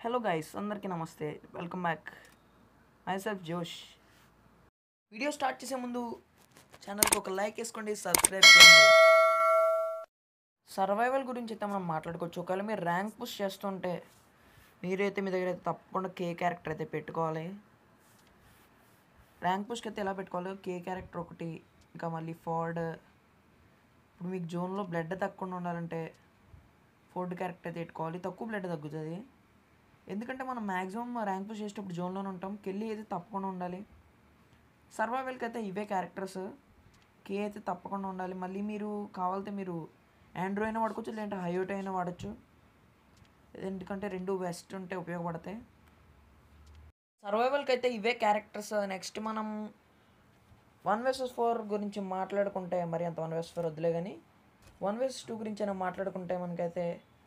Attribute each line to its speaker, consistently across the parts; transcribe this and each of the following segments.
Speaker 1: Hello guys అందరికీ నమస్తే welcome back myself Josh video start చేసే ముందు ఛానల్కి ఒక లైక్ వేసుకోండి సబ్స్క్రైబ్ చేయండి సర్వైవల్ గురించి అయితే మనం మాట్లాడుకోవచ్చు ఒకవేళ మీరు ర్యాంక్ పుష్ చేస్తుంటే మీరైతే మీ దగ్గర అయితే తప్పకుండా కే క్యారెక్టర్ అయితే పెట్టుకోవాలి ర్యాంక్ పుష్కి అయితే ఎలా పెట్టుకోవాలి కే క్యారెక్టర్ ఒకటి ఇంకా మళ్ళీ ఫార్డ్ ఇప్పుడు మీకు జోన్లో బ్లడ్ తగ్గకుండా ఉండాలంటే ఫోర్డ్ క్యారెక్టర్ అయితే పెట్టుకోవాలి తక్కువ బ్లడ్ తగ్గుతుంది ఎందుకంటే మనం మ్యాక్సిమం ర్యాంక్ పుష్ చేసేటప్పుడు జోన్లోనే ఉంటాం కెళ్ళి అయితే తప్పకుండా ఉండాలి సర్వైవల్కి అయితే ఇవే క్యారెక్టర్స్ కే అయితే తప్పకుండా ఉండాలి మళ్ళీ మీరు కావాలితే మీరు ఆండ్రో అయినా వాడుకోవచ్చు లేదంటే హైయోట్ అయినా వాడచ్చు ఎందుకంటే రెండు బెస్ట్ ఉంటే ఉపయోగపడతాయి సర్వైవల్కి అయితే ఇవే క్యారెక్టర్స్ నెక్స్ట్ మనం వన్ వర్సెస్ ఫోర్ గురించి మాట్లాడుకుంటే మరి అంత వన్ వర్సెస్ ఫోర్ వద్దులే కానీ వన్ వర్సెస్ టూ గురించి అయినా మాట్లాడుకుంటే మనకైతే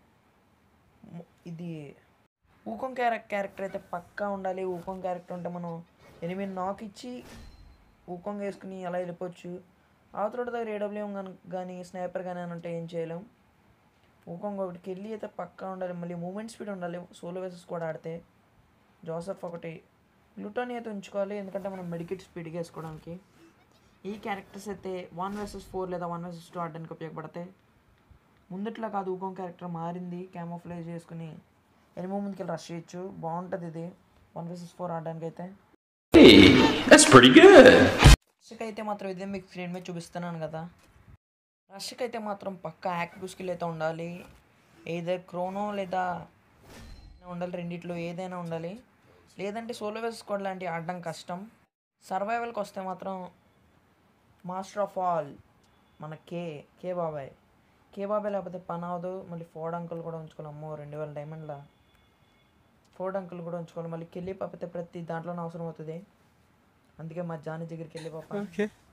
Speaker 1: ము- ఇది ఊకం క్యారెక్ క్యారెక్టర్ అయితే పక్కా ఉండాలి ఊకం క్యారెక్టర్ ఉంటే మనం ఎనిమిది నాక్ ఇచ్చి ఊకం వేసుకుని అలా వెళ్ళిపోవచ్చు అవతల దగ్గర ఏడబ్ల్యూఎం కానీ స్నైపర్ కానీ అని ఉంటే ఏం చేయలేం ఊకం ఒకటికి వెళ్ళి అయితే పక్కా ఉండాలి మళ్ళీ మూమెంట్ స్పీడ్ ఉండాలి సోలో వేసెస్ కూడా ఆడితే జోసఫ్ ఒకటి లూటోని అయితే ఉంచుకోవాలి ఎందుకంటే మనం మెడికెట్ స్పీడ్గా వేసుకోవడానికి ఈ క్యారెక్టర్స్ అయితే వన్ వర్సెస్ ఫోర్ లేదా వన్ వర్సెస్ టూ ఆడడానికి ఉపయోగపడతాయి ముందట్లా కాదు ఊకం క్యారెక్టర్ మారింది క్యామోఫ్లేజ్ చేసుకుని ఎనిమిది ముందుకి రష్ చేయొచ్చు బాగుంటుంది ఇది వన్ వర్సెస్ ఫోర్ ఆడడానికి అయితే
Speaker 2: Hey, that's pretty good.
Speaker 1: రష్కి అయితే మాత్రం ఇదే మీకు స్క్రీన్ మీద చూపిస్తున్నాను కదా రష్కి అయితే మాత్రం పక్కా యాక్టివ్ స్కిల్ అయితే ఉండాలి ఏదో క్రోనో లేదా ఉండాలి రెండిట్లో ఏదైనా ఉండాలి లేదంటే సోలో వేస్ స్క్వాడ్ లాంటివి ఆడడం కష్టం సర్వైవల్కి వస్తే మాత్రం మాస్టర్ ఆఫ్ ఆల్ మన కే కే బాబాయ్ కే బాబాయ్ లేకపోతే పని అవ్వదు మళ్ళీ ఫోర్డ్ అంకుల్ కూడా ఉంచుకోవాలి అమ్మో రెండు వేల డైమండ్ల ఫోర్డ్ అంకుల్ కూడా ఉంచుకోవాలి మళ్ళీ కెళ్ళి పాప అయితే ప్రతి దాంట్లోనే అవసరం అవుతుంది అందుకే మా జాని దగ్గరికి వెళ్ళి పాప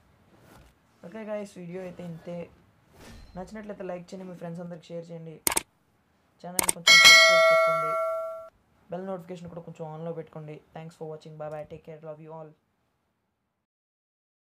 Speaker 1: ఓకే గాయస్ వీడియో అయితే ఇంతే నచ్చినట్లయితే లైక్ చేయండి మీ ఫ్రెండ్స్ అందరికి షేర్ చేయండి ఛానల్ కొంచెం సబ్స్క్రైబ్ చేసుకోండి బెల్ నోటిఫికేషన్ కూడా కొంచెం ఆన్లో పెట్టుకోండి thanks for watching bye bye take care love you all